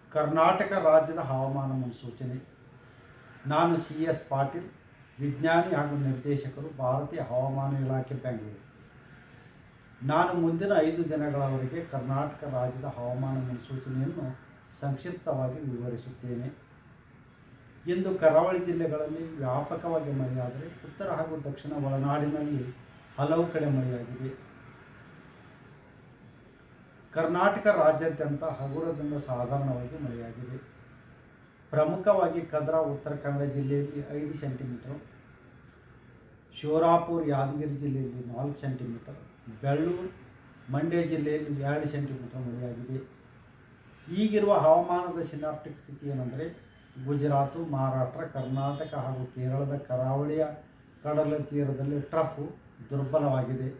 ಕರ್ನಾಟಕ ರಾಜ್ಯದ ಹವಾಮಾನ ಮುನ್ಸೂಚನೆ ನಾನು ಸಿ ಎಸ್ ಪಾಟೀಲ್ ವಿಜ್ಞಾನಿ ಹಾಗೂ ನಿರ್ದೇಶಕರು ಭಾರತೀಯ ಹವಾಮಾನ ಇಲಾಖೆ ಬೆಂಗಳೂರು ನಾನು ಮುಂದಿನ ಐದು ದಿನಗಳವರೆಗೆ ಕರ್ನಾಟಕ ರಾಜ್ಯದ ಹವಾಮಾನ ಮುನ್ಸೂಚನೆಯನ್ನು ಸಂಕ್ಷಿಪ್ತವಾಗಿ ವಿವರಿಸುತ್ತೇನೆ ಇಂದು ಕರಾವಳಿ ಜಿಲ್ಲೆಗಳಲ್ಲಿ ವ್ಯಾಪಕವಾಗಿ ಮಳೆಯಾದರೆ ಉತ್ತರ ಹಾಗೂ ದಕ್ಷಿಣ ಒಳನಾಡಿನಲ್ಲಿ ಹಲವು ಕಡೆ ಮಳೆಯಾಗಿದೆ ಕರ್ನಾಟಕ ರಾಜ್ಯಾದ್ಯಂತ ಹಗುರದಿಂದ ಸಾಧಾರಣವಾಗಿ ಮಳೆಯಾಗಿದೆ ಪ್ರಮುಖವಾಗಿ ಕದ್ರಾ ಉತ್ತರ ಕನ್ನಡ ಜಿಲ್ಲೆಯಲ್ಲಿ ಐದು ಸೆಂಟಿಮೀಟರ್ ಶಿವರಾಪುರ ಯಾದಗಿರಿ ಜಿಲ್ಲೆಯಲ್ಲಿ ನಾಲ್ಕು ಸೆಂಟಿಮೀಟರ್ ಬೆಳ್ಳೂರು ಮಂಡ್ಯ ಜಿಲ್ಲೆಯಲ್ಲಿ ಎರಡು ಸೆಂಟಿಮೀಟರ್ ಮಳೆಯಾಗಿದೆ ಈಗಿರುವ ಹವಾಮಾನದ ಸಿನಾಪ್ಟಿಕ್ ಸ್ಥಿತಿ ಏನೆಂದರೆ ಗುಜರಾತು ಮಹಾರಾಷ್ಟ್ರ ಕರ್ನಾಟಕ ಹಾಗೂ ಕೇರಳದ ಕರಾವಳಿಯ ಕಡಲ ತೀರದಲ್ಲಿ ಟ್ರಫು ದುರ್ಬಲವಾಗಿದೆ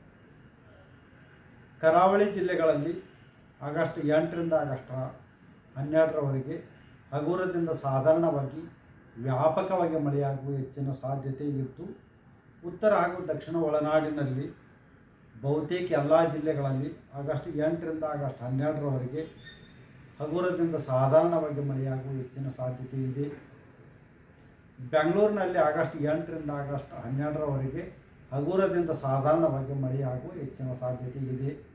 ಕರಾವಳಿ ಜಿಲ್ಲೆಗಳಲ್ಲಿ ಆಗಸ್ಟ್ ಎಂಟರಿಂದ ಆಗಸ್ಟ್ ಹನ್ನೆರಡರವರೆಗೆ ಹಗುರದಿಂದ ಸಾಧಾರಣವಾಗಿ ವ್ಯಾಪಕವಾಗಿ ಮಳೆಯಾಗುವ ಹೆಚ್ಚಿನ ಸಾಧ್ಯತೆ ಇದ್ದು ಉತ್ತರ ಹಾಗೂ ದಕ್ಷಿಣ ಒಳನಾಡಿನಲ್ಲಿ ಬಹುತೇಕ ಎಲ್ಲ ಜಿಲ್ಲೆಗಳಲ್ಲಿ ಆಗಸ್ಟ್ ಎಂಟರಿಂದ ಆಗಸ್ಟ್ ಹನ್ನೆರಡರವರೆಗೆ ಹಗುರದಿಂದ ಸಾಧಾರಣವಾಗಿ ಮಳೆಯಾಗುವ ಹೆಚ್ಚಿನ ಸಾಧ್ಯತೆ ಇದೆ ಬೆಂಗಳೂರಿನಲ್ಲಿ ಆಗಸ್ಟ್ ಎಂಟರಿಂದ ಆಗಸ್ಟ್ ಹನ್ನೆರಡರವರೆಗೆ ಹಗುರದಿಂದ ಸಾಧಾರಣವಾಗಿ ಮಳೆಯಾಗುವ ಹೆಚ್ಚಿನ ಸಾಧ್ಯತೆ ಇದೆ